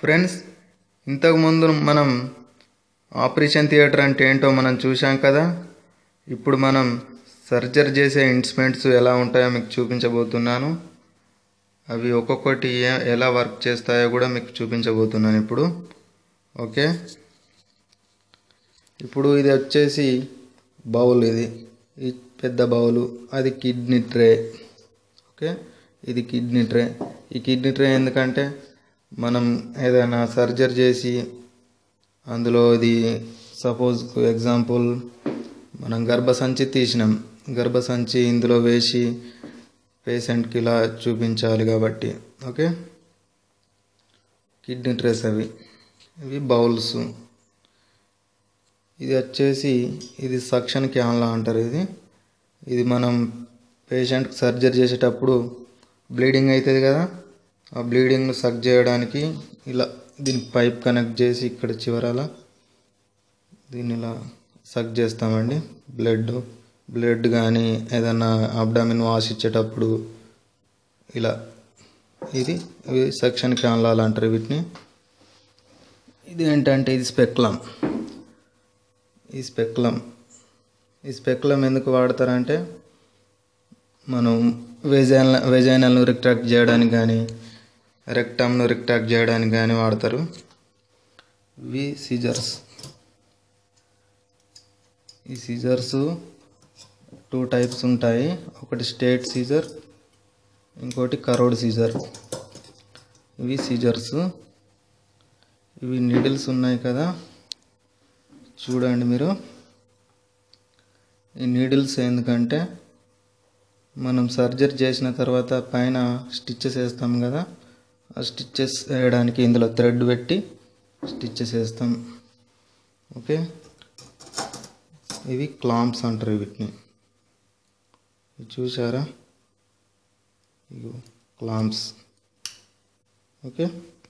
Friends ఇంతకుముందు మనం operation theatre అంటే ఏంటో మనం చూసాం కదా ఇప్పుడు మనం సర్జరీ చేసే ఇన్స్ట్రుమెంట్స్ ఎలా ఉంటాయో మీకు చూపించబోతున్నాను అవి ఒక్కొక్కటి ఏ- ఎలా వర్క్ చేస్తాయో కూడా మీకు చూపించబోతున్నాను ఇప్పుడు ఓకే ఇప్పుడు ఇది వచ్చేసి బౌల్ ఇది ఈ పెద్ద బౌలు అది కిడ్నీ ట్రే ఓకే ఇది కిడ్నీ ట్రే ఈ కిడ్నీ ట్రే ఎందుకంటే మనం ఏదైనా సర్జరీ చేసి అందులో ఇది సపోజ్ ఎగ్జాంపుల్ మనం గర్భసంచి తీసినాం గర్భసంచి ఇందులో వేసి పేషెంట్కి ఇలా చూపించాలి కాబట్టి ఓకే కిడ్నీ ట్రేస్ అవి ఇవి బౌల్స్ ఇది వచ్చేసి ఇది సక్షన్ క్యాన్లా అంటారు ఇది ఇది మనం పేషెంట్కి సర్జరీ చేసేటప్పుడు బ్లీడింగ్ అవుతుంది కదా ఆ బ్లీడింగ్ను సక్ చేయడానికి ఇలా దీనికి పైప్ కనెక్ట్ చేసి ఇక్కడ చివరాల దీన్ని ఇలా సక్ చేస్తామండి బ్లడ్ బ్లడ్ కానీ ఏదైనా అబ్డామిన్ వాష్ ఇచ్చేటప్పుడు ఇలా ఇది ఇవి సెక్షన్ క్యాన్లాలు అంటారు వీటిని ఇది ఏంటంటే ఇది స్పెక్లం ఈ స్పెక్లం ఈ స్పెక్లం ఎందుకు వాడతారంటే మనం వెజైన వెజైనల్ను రిట్రాక్ట్ చేయడానికి కానీ రెక్టమ్ను రిట్రాక్ట్ చేయడానికి కానీ వాడతారు ఇవి సీజర్స్ ఈ సీజర్స్ టూ టైప్స్ ఉంటాయి ఒకటి స్టేట్ సీజర్ ఇంకోటి కరోడ్ సీజర్ ఇవి సీజర్స్ ఇవి నీడిల్స్ ఉన్నాయి కదా చూడండి మీరు ఈ నీడిల్స్ ఎందుకంటే మనం సర్జరీ చేసిన తర్వాత పైన స్టిచ్చెస్ వేస్తాం కదా ఆ స్టిచ్చెస్ వేయడానికి ఇందులో థ్రెడ్ పెట్టి స్టిచ్చెస్ వేస్తాం ఓకే ఇవి క్లాంప్స్ అంటారు వీటిని ఇవి చూసారా ఇగో క్లాంప్స్ ఓకే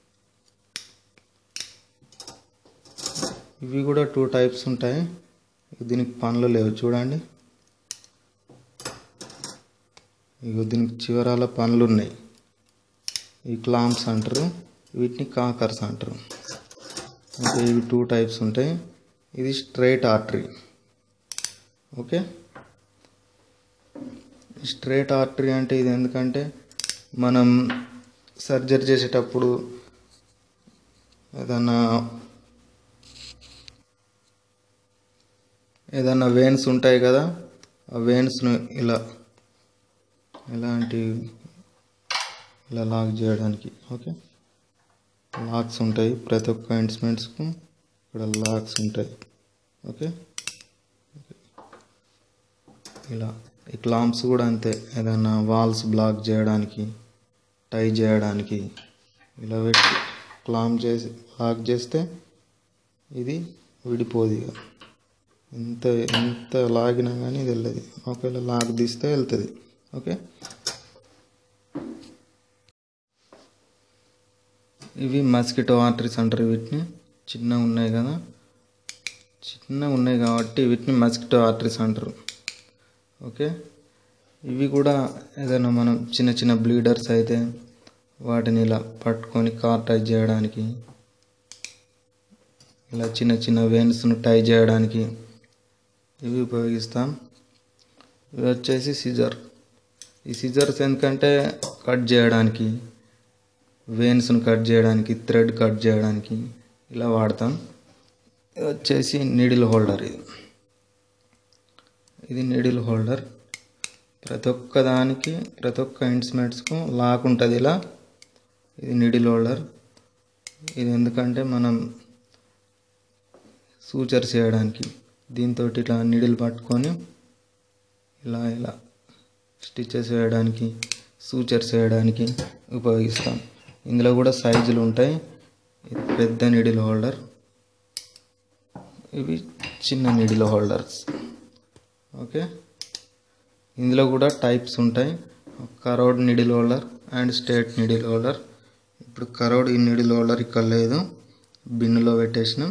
ఇవి కూడా టూ టైప్స్ ఉంటాయి దీనికి పనులు లేవు చూడండి ఇగో దీనికి చివరాల పనులు ఉన్నాయి ఈ క్లాంప్స్ అంటారు వీటిని కాకర్స్ అంటారు ఓకే ఇవి టూ టైప్స్ ఉంటాయి ఇది straight artery okay straight artery అంటే ఇది ఎందుకంటే మనం సర్జరీ చేసేటప్పుడు ఏదన్నా ఏదన్నా వెయిన్స్ ఉంటాయి కదా ఆ వెయిన్స్ను ఇలా ఎలాంటి ఇలా లాక్ చేయడానికి ఓకే లాక్స్ ఉంటాయి ప్రతి ఒక్క ఇన్స్ట్రుమెంట్స్కు ఇక్కడ లాక్స్ ఉంటాయి ఓకే ఇలా ఈ క్లాంప్స్ కూడా అంతే ఏదైనా వాల్స్ బ్లాక్ చేయడానికి టై చేయడానికి ఇలా పెట్టి క్లాంప్ చేసి లాక్ చేస్తే ఇది విడిపోదు ఇక ఎంత ఎంత లాగినా కానీ ఇది వెళ్ళదు ఒకవేళ లాక్ తీస్తే వెళ్తుంది ఓకే ఇవి మస్కిటో ఆర్టరీస్ అంటారు వీటిని చిన్నగా ఉన్నాయి కదా చిన్నగా ఉన్నాయి కాబట్టి వీటిని మస్కిటో ఆర్టరీస్ అంటారు ఓకే ఇవి కూడా ఏదైనా మనం చిన్న చిన్న బ్లీడర్స్ అయితే వాటిని ఇలా పట్టుకొని కార్ టై చేయడానికి ఇలా చిన్న చిన్న వెయిన్స్ను టై చేయడానికి ఇవి ఉపయోగిస్తాం ఇవి వచ్చేసి సిజర్ ఈ సిజర్స్ ఎందుకంటే కట్ చేయడానికి వెయిన్స్ను కట్ చేయడానికి థ్రెడ్ కట్ చేయడానికి ఇలా వాడతాం ఇది వచ్చేసి నీడిల్ హోల్డర్ ఇది ఇది నీడిల్ హోల్డర్ ప్రతి ఒక్క దానికి ప్రతి ఒక్క ఇన్స్ట్రుమెంట్స్కు లాక్ ఉంటుంది ఇలా ఇది నీడిల్ హోల్డర్ ఇది ఎందుకంటే మనం సూచర్స్ చేయడానికి దీంతో ఇట్లా నీడిల్ పట్టుకొని ఇలా ఇలా స్టిచెస్ వేయడానికి సూచర్స్ వేయడానికి ఉపయోగిస్తాం ఇందులో కూడా సైజులు ఉంటాయి ఇది పెద్ద నీడిల్ హోల్డర్ ఇవి చిన్న నీడిల్ హోల్డర్స్ ఓకే ఇందులో కూడా టైప్స్ ఉంటాయి curved needle holder and straight needle holder ఇప్పుడు కరోడ్ ఈ నీడిల్ హోల్డర్ ఇక్కడ లేదు బిన్నులో పెట్టేసినాం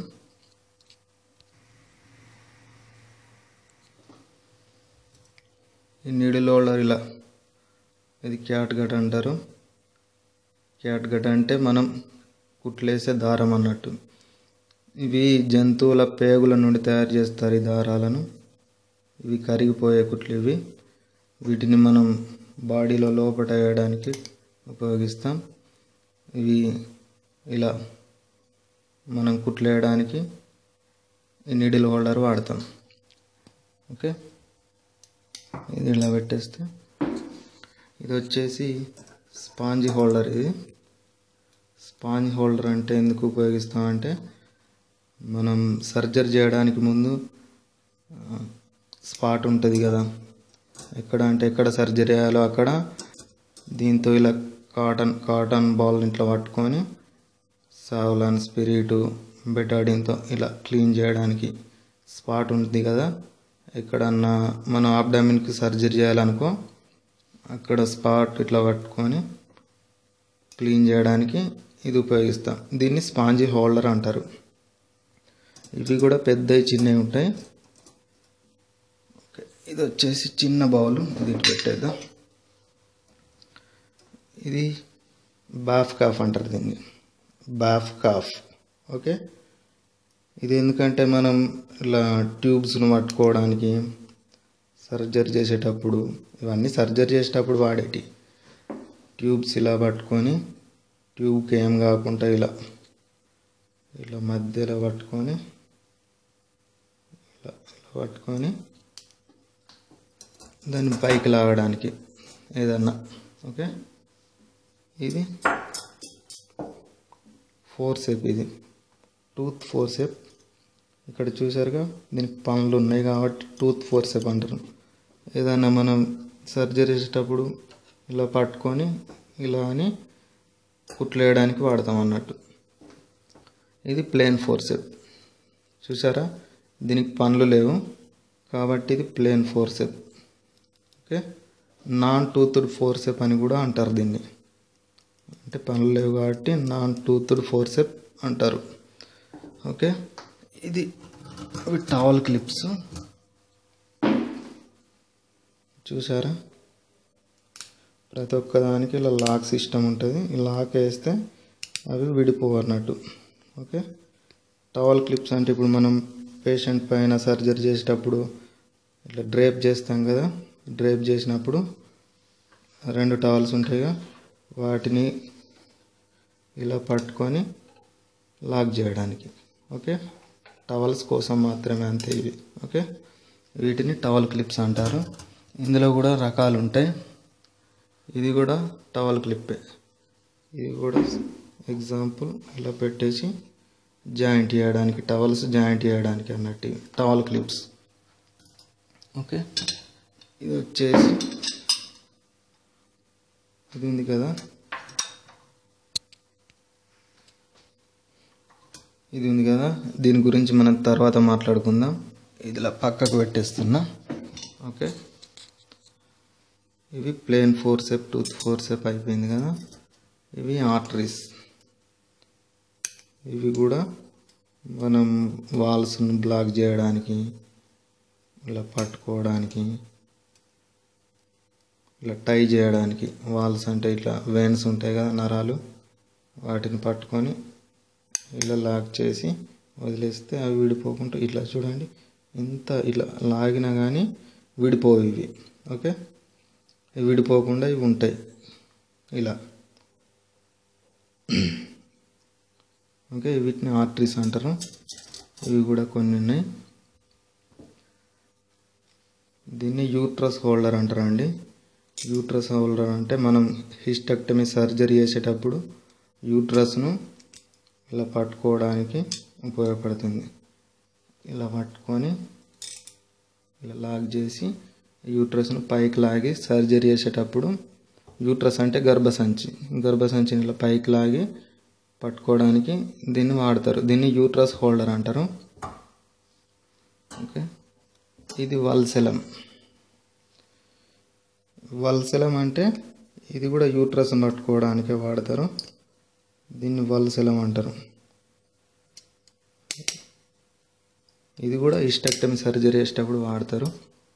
ఈ నీడిల్ హోల్డర్ ఇలా ఇది క్యాట్ గట్ అంటారు క్యాట్ గట్ అంటే మనం కుట్లేసే దారం అన్నట్టు ఇవి జంతువుల పేగుల నుండి తయారు చేస్తారు ఈ దారాలను ఇవి కరిగిపోయే కుట్లు ఇవి వీటిని మనం బాడీలో లోపట వేయడానికి ఉపయోగిస్తాం ఇవి ఇలా మనం కుట్లు వేయడానికి ఈ నీడిల్ హోల్డర్ వాడతాం ఓకే ఇది ఇలా పెట్టేస్తే ఇది వచ్చేసి స్పాంజ్ హోల్డర్ ఇది స్పాంజ్ హోల్డర్ అంటే ఎందుకు ఉపయోగిస్తామంటే మనం సర్జరీ చేయడానికి ముందు స్పాట్ ఉంటుంది కదా ఎక్కడ అంటే ఎక్కడ సర్జరీ చేయాలో అక్కడ దీంతో ఇలా కాటన్ కాటన్ బాల్ ఇట్లా పట్టుకొని సావులాన్ స్పిరిటు బెటాడిన్తో ఇలా క్లీన్ చేయడానికి స్పాట్ ఉంటుంది కదా ఎక్కడన్నా మనం ఆబ్డామిన్కి సర్జరీ చేయాలనుకో అక్కడ స్పాట్ ఇట్లా పట్టుకొని క్లీన్ చేయడానికి ఇది ఉపయోగిస్తాం దీన్ని స్పాంజీ హోల్డర్ అంటారు ఇవి కూడా పెద్దవి చిన్నవి ఉంటాయి ఓకే ఇది వచ్చేసి చిన్న బౌల్ ఇది ఇటు పెట్టేద్దాం ఇది బాఫ్ కాఫ్ అంటారు దీన్ని బాఫ్ కాఫ్ ఓకే ఇది ఎందుకంటే మనం ఇలా ట్యూబ్స్ను పట్టుకోవడానికి సర్జరీ చేసేటప్పుడు ఇవన్నీ సర్జరీ చేసేటప్పుడు వాడేటి ట్యూబ్స్ ఇలా పట్టుకొని ట్యూబ్కి ఏం కాకుండా ఇలా ఇలా మధ్యలో పట్టుకొని ఇలా ఇలా పట్టుకొని దాన్ని పైకి లాగడానికి ఏదన్నా ఓకే ఇది ఫోర్ సెప్ ఇది టూత్ ఫోర్ సెప్ ఇక్కడ చూసారుగా దీనికి పనులు ఉన్నాయి కాబట్టి టూత్ ఫోర్ సెప్ అంటారు ఏదైనా మనం సర్జరీ చేసేటప్పుడు ఇలా పట్టుకొని ఇలా అని కుట్లు వేయడానికి వాడతాం అన్నట్టు ఇది ప్లేన్ ఫోర్ సెప్ చూసారా దీనికి పనులు లేవు కాబట్టి ఇది plain forcep okay non toothed forcep అని కూడా అంటారు దీన్ని అంటే పనులు లేవు కాబట్టి నాన్ టూత్డ్ ఫోర్ సెప్ అంటారు ఓకే ఇది అవి టవల్ క్లిప్స్ చూసారా ప్రతి ఒక్కదానికి ఇలా లాక్ సిస్టమ్ ఉంటుంది ఈ లాక్ వేస్తే అవి విడిపోవు అన్నట్టు ఓకే టవల్ క్లిప్స్ అంటే ఇప్పుడు మనం పేషెంట్ పైన సర్జరీ చేసేటప్పుడు ఇట్లా డ్రేప్ చేస్తాం కదా డ్రేప్ చేసినప్పుడు రెండు టవల్స్ ఉంటాయిగా వాటిని ఇలా పట్టుకొని లాక్ చేయడానికి ఓకే టవల్స్ కోసం మాత్రమే అంతే ఇవి ఓకే వీటిని టవల్ క్లిప్స్ అంటారు ఇందులో కూడా రకాలు ఉంటాయి ఇది కూడా టవల్ క్లిప్పే ఇది కూడా ఎగ్జాంపుల్ ఇలా పెట్టేసి జాయింట్ చేయడానికి టవల్స్ జాయింట్ చేయడానికి అన్నట్టు ఇవి. టవల్ క్లిప్స్ ఓకే ఇది వచ్చేసి ఇది ఉంది కదా ఇది ఉంది కదా దీని గురించి మనం తర్వాత మాట్లాడుకుందాం ఇది ఇలా పక్కకు పెట్టేస్తున్నా ఓకే ఇవి plain forcep tooth forcep అయిపోయింది కదా ఇవి ఆర్టరీస్ ఇవి కూడా మనం వాల్స్ని బ్లాక్ చేయడానికి ఇలా పట్టుకోవడానికి ఇలా టై చేయడానికి వాల్స్ అంటే ఇట్లా వెయిన్స్ ఉంటాయి కదా నరాలు వాటిని పట్టుకొని ఇలా లాక్ చేసి వదిలేస్తే అవి విడిపోకుండా ఇట్లా చూడండి ఇంత ఇట్లా లాగినా కానీ విడిపోవు ఇవి ఓకే ఇవి విడిపోకుండా ఇవి ఉంటాయి ఇలా ఓకే వీటిని ఆర్టరీస్ అంటారు ఇవి కూడా కొన్ని ఉన్నాయి దీన్ని యూట్రస్ హోల్డర్ అంటారండి యూట్రస్ హోల్డర్ అంటే మనం హిస్టెక్టమీ సర్జరీ చేసేటప్పుడు యూట్రస్ను ఇలా పట్టుకోవడానికి ఉపయోగపడుతుంది ఇలా పట్టుకొని ఇలా లాక్ చేసి యూట్రస్ను పైకి లాగి సర్జరీ చేసేటప్పుడు యూట్రస్ అంటే గర్భసంచి గర్భసంచిని ఇలా పైకి లాగి పట్టుకోవడానికి దీన్ని వాడతారు దీన్ని యూట్రస్ హోల్డర్ అంటారు ఓకే ఇది వల్సెలం వల్సెలం అంటే ఇది కూడా యూట్రస్ని పట్టుకోవడానికే వాడతారు దీన్ని వల్సెలం అంటారు ఇది కూడా ఇస్టెక్టమీ సర్జరీ చేసేటప్పుడు వాడతారు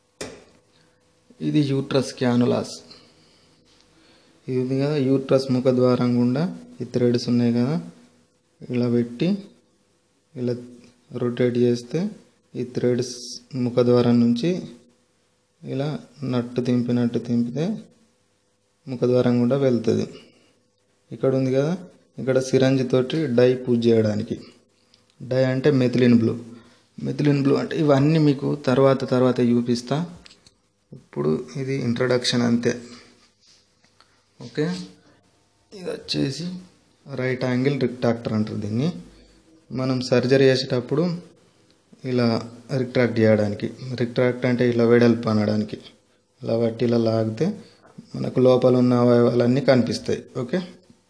ఇది యూట్రస్ క్యానులాస్ ఇది ఉంది కదా యూట్రస్ ముఖ ద్వారం గుండా ఈ థ్రెడ్స్ ఉన్నాయి కదా ఇలా పెట్టి ఇలా రొటేట్ చేస్తే ఈ థ్రెడ్స్ ముఖద్వారం నుంచి ఇలా నట్టు తింపినట్టు తింపితే ముఖద్వారం కూడా వెళ్తుంది ఇక్కడ ఉంది కదా ఇక్కడ సిరంజి తోటి డై పూజ చేయడానికి డై అంటే మెథిలిన్ బ్లూ మెథిలిన్ బ్లూ అంటే ఇవన్నీ మీకు తర్వాత తర్వాత చూపిస్తా ఇప్పుడు ఇది ఇంట్రడక్షన్ అంతే ఓకే ఇది వచ్చేసి రైట్ యాంగిల్ రిక్టాక్టర్ అంటారు దీన్ని మనం సర్జరీ చేసేటప్పుడు ఇలా రిట్రాక్ట్ చేయడానికి రిట్రాక్ట్ అంటే ఇలా వెడల్పు అనడానికి ఇలా బట్టి ఇలా లాగితే మనకు లోపల ఉన్న అవయవాలన్నీ కనిపిస్తాయి ఓకే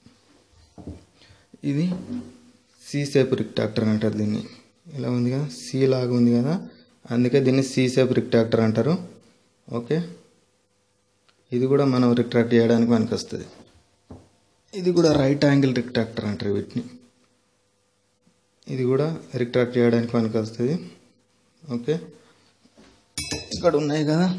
ఇది సి సేప్ రిక్టాక్టర్ అంటారు దీన్ని ఇలా ఉంది కదా సి లాగా ఉంది కదా అందుకే దీన్ని సి సేప్ రిక్టాక్టర్ అంటారు ఓకే ఇది కూడా మనం రిట్రాక్ట్ చేయడానికి మనకి వస్తుంది ఇది కూడా రైట్ యాంగిల్ రిట్రాక్టర్ అంటారు వీటిని ఇది కూడా రిట్రాక్ట్ చేయడానికి మనకి వస్తుంది ఓకే ఇక్కడ ఉన్నాయి కదా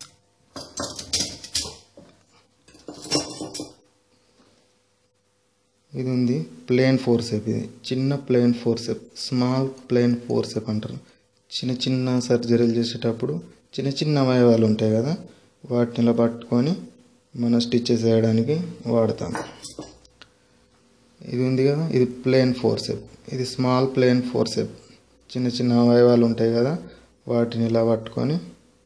ఇది ఉంది ప్లేన్ ఫోర్సెప్ ఇది చిన్న plain forcep small plain forcep అంటారు చిన్న చిన్న సర్జరీలు చేసేటప్పుడు చిన్న చిన్న అవయవాలు ఉంటాయి కదా వాటిని ఇలా పట్టుకొని మనం స్టిచ్చెస్ వేయడానికి వాడతాం ఇది ఉంది కదా ఇది ప్లేన్ ఫోర్సెప్ ఇది స్మాల్ ప్లేన్ ఫోర్సెప్ చిన్న చిన్న అవయవాలు ఉంటాయి కదా వాటిని ఇలా పట్టుకొని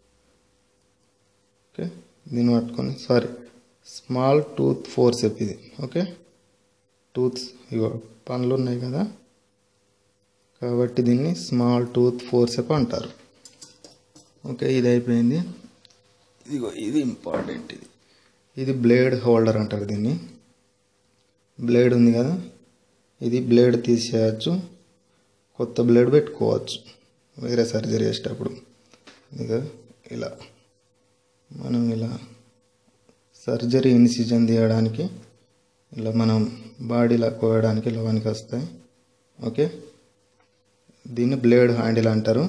ఓకే దీన్ని పట్టుకొని సారీ స్మాల్ టూత్ ఫోర్సెప్ ఇది ఓకే టూత్స్ ఇగో పనులు ఉన్నాయి కదా కాబట్టి దీన్ని స్మాల్ టూత్ ఫోర్సెప్ అంటారు ఓకే ఇది అయిపోయింది ఇదిగో ఇది ఇంపార్టెంట్ ఇది ఇది బ్లేడ్ హోల్డర్ అంటారు దీన్ని బ్లేడ్ ఉంది కదా ఇది బ్లేడ్ తీసేయచ్చు కొత్త బ్లేడ్ పెట్టుకోవచ్చు వేరే సర్జరీ చేసేటప్పుడు ఇక ఇలా మనం ఇలా సర్జరీ ఇన్సిజన్ తీయడానికి ఇలా మనం బాడీలో కోయడానికి ఇలా పనికి వస్తాయి ఓకే దీన్ని బ్లేడ్ హ్యాండిల్ అంటారు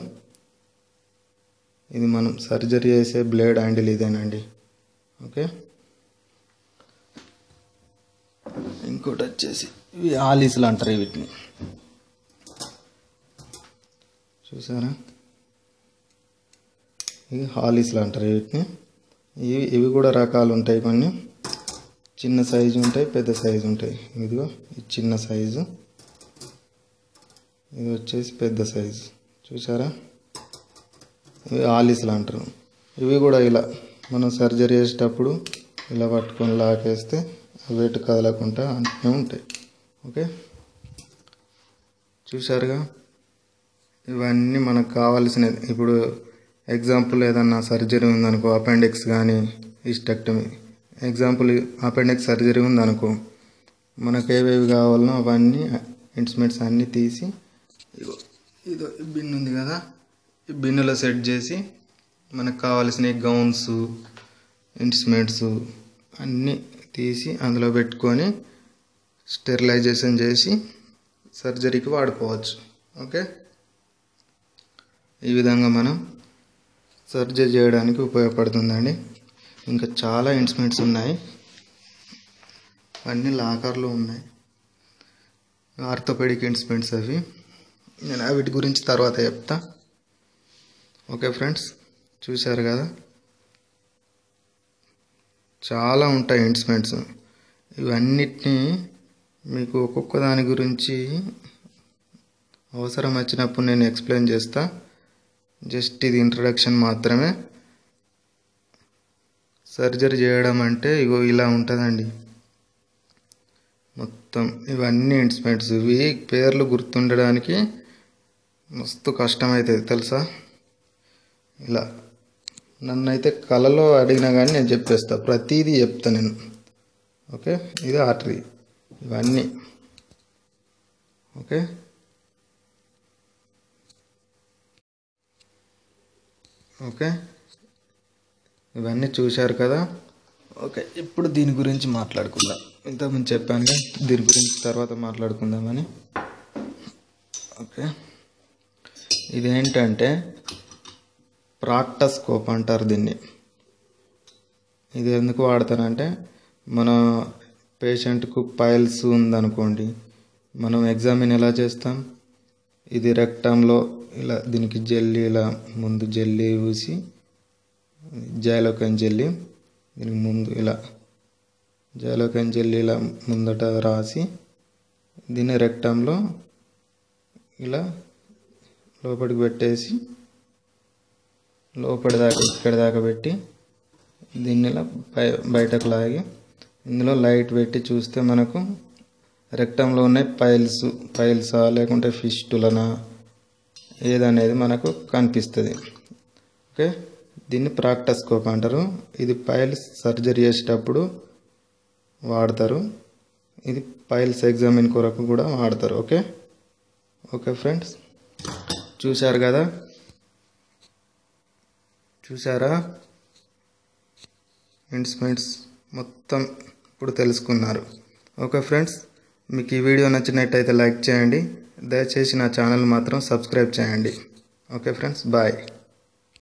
ఇది మనం సర్జరీ చేసే బ్లేడ్ హ్యాండిల్ ఇదేనండి ఓకే ఇంకోటి వచ్చేసి ఇవి ఆలీస్లు అంటారు వీటిని చూసారా ఇవి హాలీస్లు అంటారు వీటిని ఇవి ఇవి కూడా రకాలు ఉంటాయి కొన్ని చిన్న సైజు ఉంటాయి పెద్ద సైజు ఉంటాయి ఇదిగో ఇది చిన్న సైజు ఇది వచ్చేసి పెద్ద సైజు చూసారా ఇవి ఆలీస్లు అంటారు ఇవి కూడా ఇలా మనం సర్జరీ చేసేటప్పుడు ఇలా పట్టుకొని లాకేస్తే వెయిట్ కదలకుండా అన్నీ ఉంటాయి ఓకే చూసారుగా ఇవన్నీ మనకు కావాల్సినది ఇప్పుడు ఎగ్జాంపుల్ ఏదన్నా సర్జరీ ఉందనుకో అపెండిక్స్ కానీ ఇస్టెక్టమీ ఎగ్జాంపుల్ అపెండిక్స్ సర్జరీ ఉందనుకో మనకు ఏవేవి కావాలనో అవన్నీ ఇన్స్ట్రుమెంట్స్ అన్నీ తీసి ఇగో ఇదో ఈ బిన్ ఉంది కదా ఈ బిన్నులో సెట్ చేసి మనకు కావాల్సిన గౌన్స్ ఇన్స్ట్రుమెంట్స్ అన్నీ తీసి అందులో పెట్టుకొని స్టెరిలైజేషన్ చేసి సర్జరీకి వాడుకోవచ్చు ఓకే ఈ విధంగా మనం సర్జరీ చేయడానికి ఉపయోగపడుతుందండి ఇంకా చాలా ఇన్స్ట్రుమెంట్స్ ఉన్నాయి అన్నీ లాకర్లో ఉన్నాయి ఆర్థోపెడిక్ ఇన్స్ట్రుమెంట్స్ అవి నేను వీటి గురించి తర్వాత చెప్తా ఓకే ఫ్రెండ్స్ చూశారు కదా చాలా ఉంటాయి ఇన్స్ట్రుమెంట్స్ ఇవన్నిటినీ మీకు ఒక్కొక్క దాని గురించి అవసరం వచ్చినప్పుడు నేను ఎక్స్ప్లెయిన్ చేస్తా జస్ట్ ఇది ఇంట్రడక్షన్ మాత్రమే సర్జరీ చేయడం అంటే ఇగో ఇలా ఉంటుందండి మొత్తం ఇవన్నీ ఇన్స్ట్రుమెంట్స్ ఇవి పేర్లు గుర్తుండడానికి మస్తు కష్టమవుతుంది తెలుసా ఇలా నన్నైతే కళలో అడిగినా కానీ నేను చెప్పేస్తా ప్రతిదీ చెప్తా నేను ఓకే ఇది ఆర్టరీ ఇవన్నీ ఓకే ఓకే ఇవన్నీ చూశారు కదా ఓకే ఇప్పుడు దీని గురించి మాట్లాడుకుందాం ఇంతకుముందు చెప్పానుగా దీని గురించి తర్వాత మాట్లాడుకుందామని ఓకే ఇదేంటంటే ప్రాక్టస్కోప్ అంటారు దీన్ని ఇది ఎందుకు వాడతారంటే మన పేషెంట్కు పైల్స్ ఉందనుకోండి మనం ఎగ్జామిన్ ఎలా చేస్తాం ఇది రెక్టంలో ఇలా దీనికి జెల్లీ ఇలా ముందు జెల్లీ పూసి జాలోకన్ జెల్లీ దీనికి ముందు ఇలా జాలోకన్ జెల్లీ ఇలా ముందట రాసి దీన్ని రెక్టంలో ఇలా లోపలికి పెట్టేసి లోపలి దాకా ఇక్కడి దాకా పెట్టి దీన్ని ఇలా బయ బయటకు లాగి ఇందులో లైట్ పెట్టి చూస్తే మనకు రెక్టంలో ఉన్న పైల్స్ పైల్సా లేకుంటే ఫిస్టులనా ఏదనేది మనకు కనిపిస్తుంది ఓకే దీన్ని ప్రాక్టస్కోప్ అంటారు ఇది పైల్స్ సర్జరీ చేసేటప్పుడు వాడతారు ఇది పైల్స్ ఎగ్జామిన్ కొరకు కూడా వాడతారు ఓకే ఓకే ఫ్రెండ్స్ చూశారు కదా చూసారా ఇన్స్ట్రుమెంట్స్ మొత్తం ఇప్పుడు తెలుసుకున్నారు ఓకే ఫ్రెండ్స్ మీకు ఈ వీడియో నచ్చినట్టయితే లైక్ చేయండి దయచేసి నా ఛానల్ మాత్రం సబ్స్క్రైబ్ చేయండి ఓకే ఫ్రెండ్స్ బాయ్